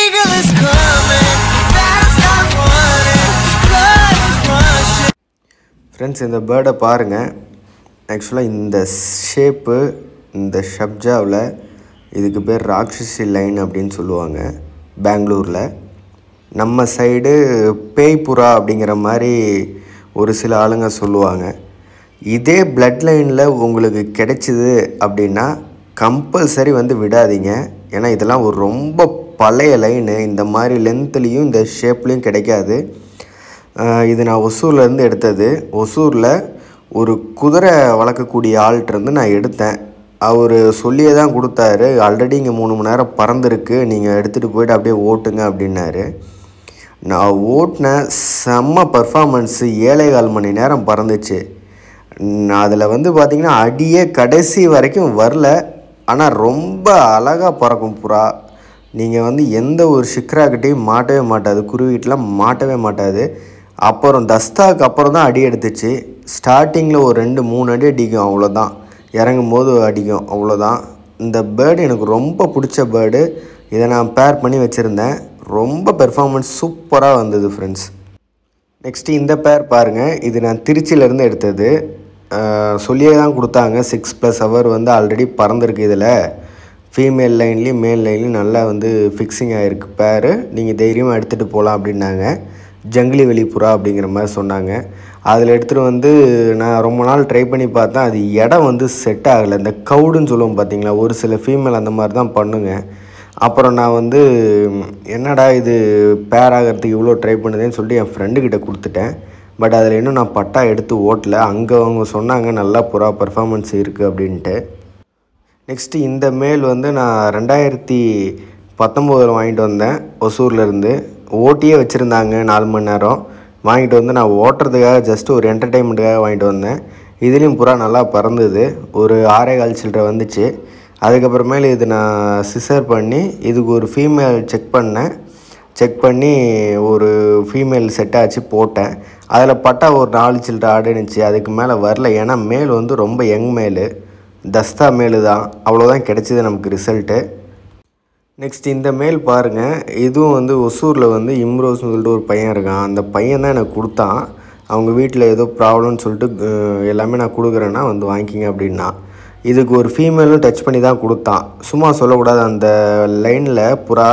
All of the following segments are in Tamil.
eagle is coming. Better stop running. Blood is rushing. Friends இந்த பேர்டை பாருங்கள் ஆக்சுவலாக இந்த ஷேப்பு இந்த ஷப்ஜாவில் இதுக்கு பேர் ராட்சசி லைன் அப்படின்னு சொல்லுவாங்க பெங்களூரில் நம்ம சைடு பேய்புறா அப்படிங்கிற மாதிரி ஒரு சில ஆளுங்க சொல்லுவாங்க இதே பிளட் லைனில் உங்களுக்கு கிடைச்சிது அப்படின்னா கம்பல்சரி வந்து விடாதீங்க ஏன்னா இதெல்லாம் ஒரு ரொம்ப பழைய லைனு இந்த மாதிரி லென்த்துலேயும் இந்த ஷேப்லேயும் கிடைக்காது ஆஹ் இது நான் ஒசூர்லேருந்து எடுத்தது ஒசூரில் ஒரு குதிரை வளர்க்கக்கூடிய ஆள்கிட்டருந்து நான் எடுத்தேன் அவர் சொல்லியே தான் கொடுத்தாரு ஆல்ரெடி இங்கே மூணு மணி நேரம் பறந்துருக்கு நீங்கள் எடுத்துகிட்டு போயிட்டு அப்படியே ஓட்டுங்க அப்படின்னாரு நான் ஓட்டின செம்ம பர்ஃபாமன்ஸு ஏழே கால் மணி நேரம் பறந்துச்சு அதில் வந்து பார்த்திங்கன்னா அடியே கடைசி வரைக்கும் வரல ஆனால் ரொம்ப அழகாக பறக்கும் புறா நீங்கள் வந்து எந்த ஒரு சிக்ராக்கிட்டையும் மாட்டவே மாட்டாது குருவிட்டெலாம் மாட்டவே மாட்டாது அப்புறம் தஸ்தாக்கு அப்புறம் தான் அடி எடுத்துச்சு ஸ்டார்டிங்கில் ஒரு ரெண்டு மூணு அடி அடிக்கும் அவ்வளோதான் இறங்கும் போது அடிக்கும் அவ்வளோதான் இந்த பேர்டு எனக்கு ரொம்ப பிடிச்ச பேர்டு இதை நான் பேர் பண்ணி வச்சுருந்தேன் ரொம்ப பெர்ஃபார்மன்ஸ் சூப்பராக வந்தது ஃப்ரெண்ட்ஸ் நெக்ஸ்ட்டு இந்த பேர் பாருங்கள் இது நான் திருச்சியிலேருந்து எடுத்தது அஹ் சொல்லியே தான் கொடுத்தாங்க சிக்ஸ் ப்ளஸ் ஹவர் வந்து ஆல்ரெடி பறந்துருக்கு இதில் ஃபீமேல் லைன்லேயும் மேல் லைன்லேயும் நல்லா வந்து ஃபிக்ஸிங் ஆகிருக்கு பேர் நீங்கள் தைரியமாக எடுத்துகிட்டு போகலாம் அப்படின்னாங்க ஜங்கிலி வெளிப்புறா அப்படிங்கிற மாதிரி சொன்னாங்க அதில் எடுத்துகிட்டு வந்து நான் ரொம்ப நாள் ட்ரை பண்ணி பார்த்தேன் அது இடம் வந்து செட் ஆகலை இந்த கவுடுன்னு சொல்லுவோம் பார்த்தீங்களா ஒரு சில ஃபீமேல் அந்த மாதிரி தான் பண்ணுங்க அப்புறம் நான் வந்து ம், என்னடா இது பேர் ஆகிறதுக்கு இவ்வளோ ட்ரை பண்ணுதேன்னு சொல்லிட்டு என் ஃப்ரெண்டுக்கிட்ட கொடுத்துட்டேன் பட் அதில் இன்னும் நான் பட்டா எடுத்து ஓட்டல அங்கே அவங்க சொன்னாங்க நல்லா புறா பர்ஃபார்மன்ஸ் இருக்குது அப்படின்ட்டு நெக்ஸ்ட்டு இந்த மேல் வந்து நான் ரெண்டாயிரத்தி பத்தொம்போதில் வாங்கிட்டு வந்தேன் ஒசூர்லேருந்து ஓட்டியே வச்சுருந்தாங்க நாலு மணி நேரம் வாங்கிட்டு வந்து நான் ஓட்டுறதுக்காக ஜஸ்ட் ஒரு என்டர்டெயின்மெண்ட்டுக்காக வாங்கிட்டு வந்தேன் இதுலேயும் புறா நல்லா பறந்தது ஒரு ஆறே கால் சில்லரை வந்துச்சு அதுக்கப்புறமேல இது நான் சிசர் பண்ணி இதுக்கு ஒரு ஃபீமேல் செக் பண்ணேன் செக் பண்ணி ஒரு ஃபீமேல் செட் ஆச்சு போட்டேன் அதில் பட்டா ஒரு நாலு சில்லரை ஆடுனுச்சு அதுக்கு மேலே வரல ஏன்னா மேல் வந்து ரொம்ப யங் மேலு தஸ்தா மேலு தான் அவ்வளோதான் கிடைச்சிது நமக்கு ரிசல்ட்டு நெக்ஸ்ட் இந்த மேல் பாருங்கள் இதுவும் வந்து ஒசூரில் வந்து இம்ரோஸ்னு சொல்லிட்டு ஒரு பையன் இருக்கான் அந்த பையன் தான் எனக்கு கொடுத்தான் அவங்க வீட்டில் ஏதோ ப்ராப்ளம்னு சொல்லிட்டு அஹ், எல்லாமே நான் கொடுக்குறேன்னா வந்து வாங்கிக்கிங்க அப்படின்னா இதுக்கு ஒரு ஃபீமேலும் டச் பண்ணி தான் கொடுத்தான் சும்மா சொல்லக்கூடாது அந்த லைனில் புறா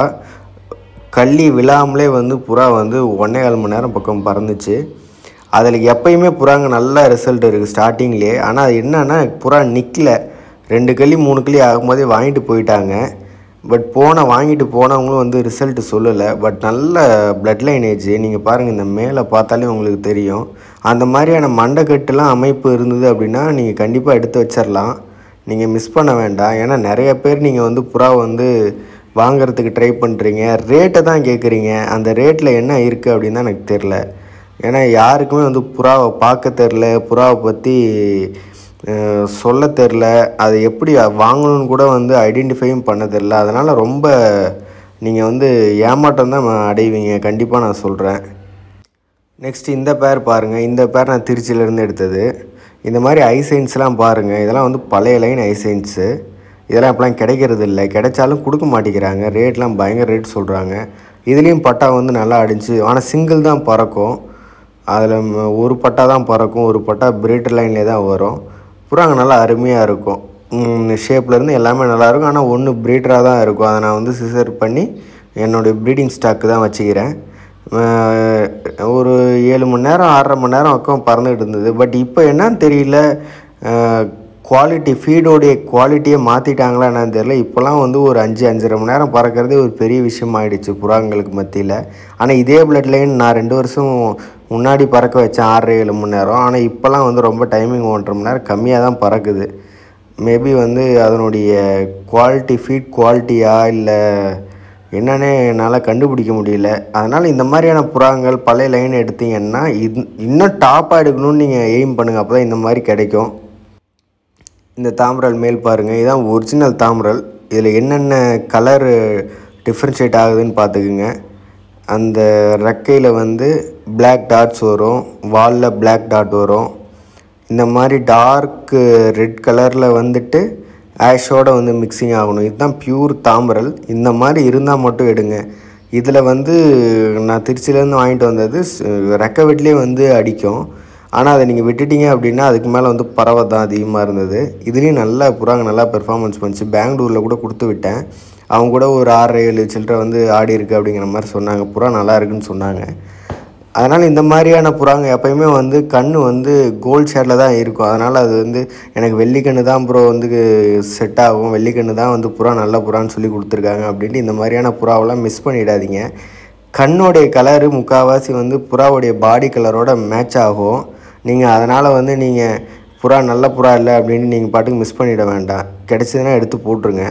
கள்ளி விழாமலே வந்து புறா வந்து ஒன்றே கால் மணி நேரம் பக்கம் பறந்துச்சு அதில் எப்பயுமே புறாங்க நல்ல ரிசல்ட் இருக்குது ஸ்டார்டிங்லேயே ஆனால் அது என்னன்னா புறா நிற்கல ரெண்டு கள்ளி மூணு கள்ளி ஆகும்போதே வாங்கிட்டு போயிட்டாங்க பட் போன வாங்கிட்டு போனவங்களும் வந்து ரிசல்ட் சொல்லலை பட் நல்ல பிளட் லைனேஜ் நீங்கள் பாருங்கள் இந்த மேலே பார்த்தாலே உங்களுக்கு தெரியும் அந்த மாதிரியான மண்டைக்கட்டுலாம் அமைப்பு இருந்தது அப்படின்னா நீங்கள் கண்டிப்பாக எடுத்து வச்சிடலாம் நீங்கள் மிஸ் பண்ண வேண்டாம் ஏன்னா நிறைய பேர் நீங்கள் வந்து புறா வந்து வாங்குறதுக்கு ட்ரை பண்ணுறீங்க ரேட்டை தான் கேட்குறீங்க அந்த ரேட்டில் என்ன இருக்குது அப்படின்னு தான் எனக்கு தெரில ஏன்னா யாருக்குமே வந்து புறாவை பார்க்க தெரில புறாவை பற்றி அஹ், சொல்ல தெரில அதை எப்படி வாங்கணும்னு கூட வந்து ஐடென்டிஃபையும் பண்ண தெரில அதனால் ரொம்ப நீங்கள் வந்து ஏமாற்றம் தான் அடைவீங்க கண்டிப்பாக நான் சொல்கிறேன் நெக்ஸ்ட் இந்த பேர் பாருங்கள் இந்த பேர் நான் திருச்சியிலேருந்து எடுத்தது இந்த மாதிரி ஐசைன்ஸ்லாம் பாருங்கள் இதெல்லாம் வந்து பழைய லைன் ஐசைன்ஸு இதெல்லாம் இப்போலாம் கிடைக்கிறது இல்லை கிடைச்சாலும் கொடுக்க மாட்டேங்கிறாங்க ரேட்லாம் பயங்கர ரேட் சொல்கிறாங்க இதுலேயும் பட்டா வந்து நல்லா அடிச்சு ஆனால் சிங்கிள் தான் பறக்கும் அதில் ஒரு பட்டா தான் பறக்கும் ஒரு பட்டா பிரீட்டர் லைன்லேயே தான் வரும் புறாங்க நல்லா அருமையாக இருக்கும் ஷேப்லேருந்து எல்லாமே நல்லா இருக்கும் ஆனால் ஒன்று ப்ரீடராக தான் இருக்கும் அதை நான் வந்து சிசர் பண்ணி என்னுடைய ப்ரீடிங் ஸ்டாக்கு தான் வச்சுக்கிறேன் அஹ் ஒரு ஏழு மணி நேரம் ஆறரை மணி நேரம் பக்கம் பறந்துகிட்டு இருந்தது பட் இப்போ என்னன்னு தெரியல குவாலிட்டி ஃபீடோடைய குவாலிட்டியை மாற்றிட்டாங்களா என்னன்னு தெரியல இப்போலாம் வந்து ஒரு அஞ்சு அஞ்சரை மணி நேரம் பறக்கிறதே ஒரு பெரிய விஷயம் ஆயிடுச்சு புறாங்களுக்கு மத்தியில் ஆனால் இதே பிளட் லைன் நான் ரெண்டு வருஷம் முன்னாடி பறக்க வச்சேன் ஆறரை ஏழு மணி நேரம் ஆனால் இப்போலாம் வந்து ரொம்ப டைமிங் ஒன்றரை மணி நேரம் கம்மியாக தான் பறக்குது மேபி வந்து அதனுடைய குவாலிட்டி ஃபீட் குவாலிட்டியா இல்லை என்னன்னே என்னால் கண்டுபிடிக்க முடியல அதனால் இந்த மாதிரியான புறாங்கள் பழைய லைன் எடுத்தீங்கன்னா இது இன்னும் டாப்பாக எடுக்கணும்னு நீங்கள் எய்ம் பண்ணுங்கள் அப்போ தான் இந்த மாதிரி கிடைக்கும் இந்த தாமரல் மேல் பாருங்கள் இதுதான் ஒரிஜினல் தாமரல் இதில் என்னென்ன கலர் டிஃப்ரென்ஷியேட் ஆகுதுன்னு பார்த்துக்குங்க அந்த ரெக்கையில் வந்து Black டாட்ஸ் வரும் வாலில் Black டாட் வரும் இந்த மாதிரி டார்க்கு ரெட் கலரில் வந்துட்டு ஆஷோட வந்து மிக்சிங் ஆகணும் இதுதான் பியூர் தாமரல் இந்த மாதிரி இருந்தால் மட்டும் எடுங்க இதில் வந்து நான் திருச்சியிலேருந்து வாங்கிட்டு வந்தது ஸ்- ரெக்க வெட்டிலே வந்து அடிக்கும் ஆனால் அதை நீங்கள் விட்டுட்டீங்க அப்படின்னா அதுக்கு மேலே வந்து பறவை தான் அதிகமாக இருந்தது இதுலேயும் நல்லா புறாங்க நல்லா பெர்ஃபார்மன்ஸ் பண்ணுச்சு பெங்களூரில் கூட கொடுத்து விட்டேன் அவங்க கூட ஒரு ஆறு ஏழு சில்லற வந்து ஆடி இருக்கு அப்படிங்கிற மாதிரி சொன்னாங்க புறா நல்லா இருக்குன்னு சொன்னாங்க அதனால் இந்த மாதிரியான புறாங்க எப்பயுமே வந்து கண்ணு வந்து கோல்ட் ஷேரில் தான் இருக்கும் அதனால் அது வந்து எனக்கு வெள்ளிக்கண்ணு தான் ப்ரோ வந்து செட் ஆகும் வெள்ளிக்கண்ணு தான் வந்து புறா நல்ல புறான்னு சொல்லி கொடுத்துருக்காங்க அப்படின்ட்டு இந்த மாதிரியான புறாவெல்லாம் மிஸ் பண்ணிடாதீங்க கண்ணோடைய கலரு முக்கால்வாசி வந்து புறாவுடைய பாடி கலரோட மேட்ச் ஆகும் நீங்கள் அதனால் வந்து நீங்கள் புறா நல்ல புறா இல்லை அப்படின்னு நீங்கள் பாட்டுக்கு மிஸ் பண்ணிட வேண்டாம் கிடைச்சதுன்னா எடுத்து போட்டுருங்க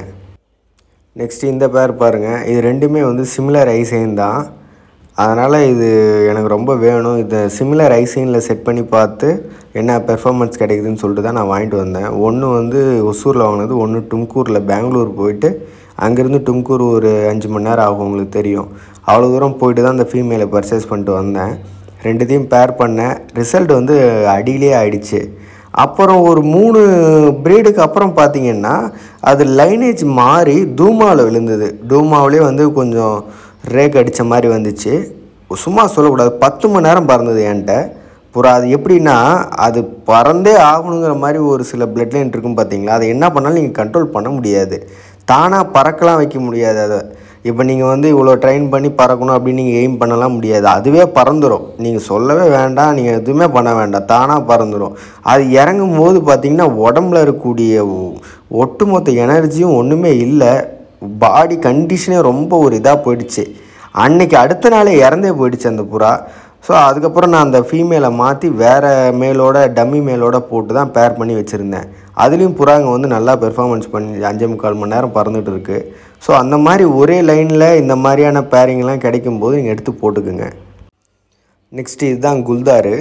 நெக்ஸ்ட் இந்த பேர் பாருங்கள் இது ரெண்டுமே வந்து சிமிலர் ஐசைன் தான் அதனால் இது எனக்கு ரொம்ப வேணும் இதை சிமிலர் ஐசைனில் செட் பண்ணி பார்த்து என்ன பெர்ஃபார்மன்ஸ் கிடைக்குதுன்னு சொல்லிட்டு தான் நான் வாங்கிட்டு வந்தேன் ஒன்று வந்து ஒசூரில் வாங்கினது ஒன்று டும்கூரில் பெங்களூர் போயிட்டு அங்கேருந்து டும்கூர் ஒரு அஞ்சு மணி நேரம் ஆகும் உங்களுக்கு தெரியும் அவ்வளோ தூரம் போயிட்டு தான் அந்த ஃபீமேலை பர்ச்சேஸ் பண்ணிட்டு வந்தேன் ரெண்டுத்தையும் பேர் பண்ணேன் ரிசல்ட் வந்து அடியிலே ஆயிடுச்சு அப்புறம் ஒரு மூணு ப்ரீடுக்கு அப்புறம் பார்த்தீங்கன்னா அது லைனேஜ் மாறி தூமாவில் விழுந்தது டூமாவிலே வந்து கொஞ்சம் ரேக் அடித்த மாதிரி வந்துச்சு சும்மா சொல்லக்கூடாது பத்து மணி நேரம் பறந்தது என்கிட்ட புறா அது எப்படின்னா அது பறந்தே ஆகணுங்கிற மாதிரி ஒரு சில பிளட் லைன் இருக்கும் பார்த்தீங்களா அதை என்ன பண்ணாலும் நீங்கள் கண்ட்ரோல் பண்ண முடியாது தானாக பறக்கலாம் வைக்க முடியாது அதை இப்போ நீங்கள் வந்து இவ்வளோ ட்ரெயின் பண்ணி பறக்கணும் அப்படின்னு நீங்கள் எய்ம் பண்ணலாம் முடியாது அதுவே பறந்துடும் நீங்கள் சொல்லவே வேண்டாம் நீங்கள் எதுவுமே பண்ண வேண்டாம் தானாக பறந்துடும் அது இறங்கும் போது பார்த்தீங்கன்னா உடம்புல இருக்கக்கூடிய ஒ- ஒட்டுமொத்த எனர்ஜியும் ஒன்றுமே இல்லை பாடி கண்டிஷனே ரொம்ப ஒரு இதாக போயிடுச்சு அன்னைக்கு அடுத்த நாளே இறந்தே போயிடுச்சு அந்த புறா ஸோ அதுக்கப்புறம் நான் அந்த ஃபீமேலை மாற்றி வேறு மேலோட டம்மி மேலோட போட்டு தான் பேர் பண்ணி வச்சுருந்தேன் அதுலேயும் புறாங்க வந்து நல்லா பெர்ஃபார்மன்ஸ் பண்ணி அஞ்சே முக்கால் மணி நேரம் பறந்துட்டு இருக்கு ஸோ அந்த மாதிரி ஒரே லைனில் இந்த மாதிரியான பேரிங்லாம் கிடைக்கும்போது நீங்கள் எடுத்து போட்டுக்குங்க நெக்ஸ்ட் இதுதான் குல்தாரு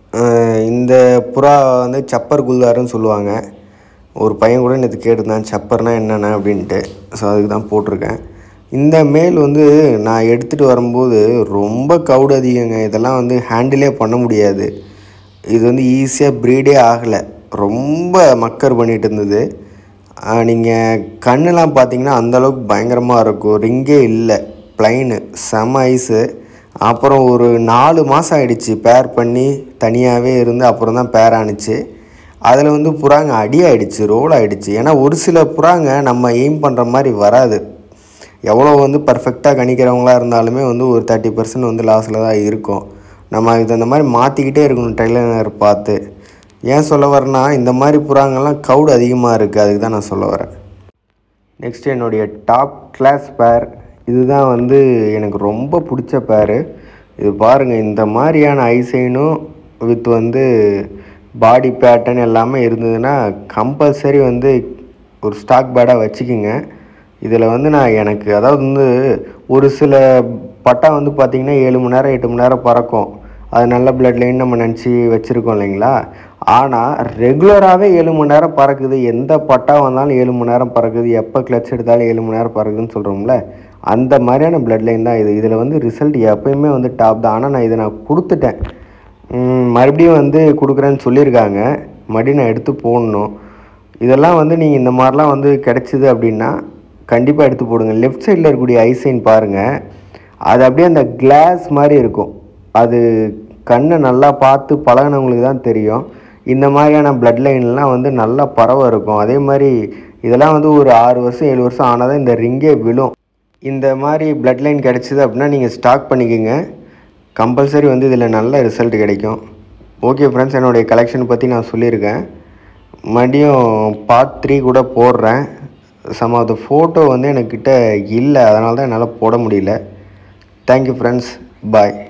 அஹ் இந்த புறா வந்து சப்பர் குல்தாருன்னு சொல்லுவாங்க ஒரு பையன் கூட நேற்று கேட்டிருந்தான் சப்பர்னா என்னென்ன அப்படின்ட்டு ஸோ அதுக்கு தான் போட்டிருக்கேன் இந்த மேல் வந்து நான் எடுத்துகிட்டு வரும்போது ரொம்ப கவுடு அதிகங்க இதெல்லாம் வந்து ஹேண்டிலே பண்ண முடியாது இது வந்து ஈஸியாக ப்ரீடே ஆகலை ரொம்ப மக்கர் பண்ணிட்டு இருந்தது நீங்கள் கண்ணெலாம் பார்த்தீங்கன்னா அந்தளவுக்கு பயங்கரமாக இருக்கும் ரிங்கே இல்லை ப்ளைனு செம ஐஸு அப்புறம் ஒரு நாலு மாதம் ஆயிடுச்சு பேர் பண்ணி தனியாகவே இருந்து அப்புறம் தான் பேர் ஆணுச்சு அதில் வந்து புறாங்க அடி ஆயிடுச்சு ரோல் ஆயிடுச்சு ஏன்னா ஒரு சில புறாங்க நம்ம எய்ம் பண்ணுற மாதிரி வராது எவ்வளோ வந்து பர்ஃபெக்டாக கணிக்கிறவங்களா இருந்தாலுமே வந்து ஒரு தேர்ட்டி பர்சன்ட் வந்து லாஸில் தான் இருக்கும் நம்ம இது அந்த மாதிரி மாற்றிக்கிட்டே இருக்கணும் ட்ரெயிலர் பார்த்து ஏன் சொல்ல வரேன்னா இந்த மாதிரி புறாங்கெல்லாம் கவுடு அதிகமாக இருக்குது அதுக்கு தான் நான் சொல்ல வரேன் நெக்ஸ்ட் என்னுடைய டாப் கிளாஸ் பேர் இதுதான் வந்து எனக்கு ரொம்ப பிடிச்ச பேர் இது பாருங்கள் இந்த மாதிரியான ஐசைனும் வித் வந்து பாடி பேட்டர்ன் எல்லாமே இருந்ததுன்னா கம்பல்சரி வந்து ஒரு ஸ்டாக் பேடாக வச்சுக்கிங்க இதில் வந்து நான் எனக்கு அதாவது வந்து ஒரு சில பட்டா வந்து பார்த்திங்கன்னா ஏழு மணி நேரம் எட்டு மணி நேரம் பறக்கும் அது நல்ல பிளட் லைன் நம்ம நினச்சி வச்சுருக்கோம் இல்லைங்களா ஆனால் ரெகுலராகவே ஏழு மணி நேரம் பறக்குது எந்த பட்டா வந்தாலும் ஏழு மணி நேரம் பறக்குது எப்போ கிளச் எடுத்தாலும் ஏழு மணி நேரம் பறக்குதுன்னு சொல்கிறோம்ல அந்த மாதிரியான பிளட் லைன் தான் இது இதில் வந்து ரிசல்ட் எப்பயுமே வந்து டாப் தான் ஆனால் நான் இதை நான் கொடுத்துட்டேன் ம், மறுபடியும் வந்து கொடுக்குறேன்னு சொல்லியிருக்காங்க மறுபடியும் நான் எடுத்து போடணும் இதெல்லாம் வந்து நீங்கள் இந்த மாதிரிலாம் வந்து கிடச்சிது அப்படின்னா கண்டிப்பாக எடுத்து போடுங்க லெஃப்ட் சைடில் இருக்கக்கூடிய ஐசைன் பாருங்கள் அது அப்படியே அந்த கிளாஸ் மாதிரி இருக்கும் அது கண்ணை நல்லா பார்த்து பழகினவங்களுக்கு தான் தெரியும் இந்த மாதிரியான பிளட் லைன்லாம் வந்து நல்லா பறவை இருக்கும் அதே மாதிரி இதெல்லாம் வந்து ஒரு ஆறு வருஷம் ஏழு வருஷம் ஆனால் தான் இந்த ரிங்கே விழும் இந்த மாதிரி பிளட் லைன் கிடச்சிது அப்படின்னா நீங்கள் ஸ்டாக் பண்ணிக்கோங்க கம்பல்சரி வந்து இதில் நல்ல ரிசல்ட் கிடைக்கும் ஓகே ஃப்ரெண்ட்ஸ் என்னுடைய கலெக்ஷன் பற்றி நான் சொல்லியிருக்கேன் மறுபடியும் பார்ட் த்ரீ கூட போடுறேன் சம் ஆஃப் த ஃபோட்டோ வந்து எனக்கிட்ட இல்லை அதனால தான் என்னால் போட முடியல தேங்க்யூ ஃப்ரெண்ட்ஸ் பாய்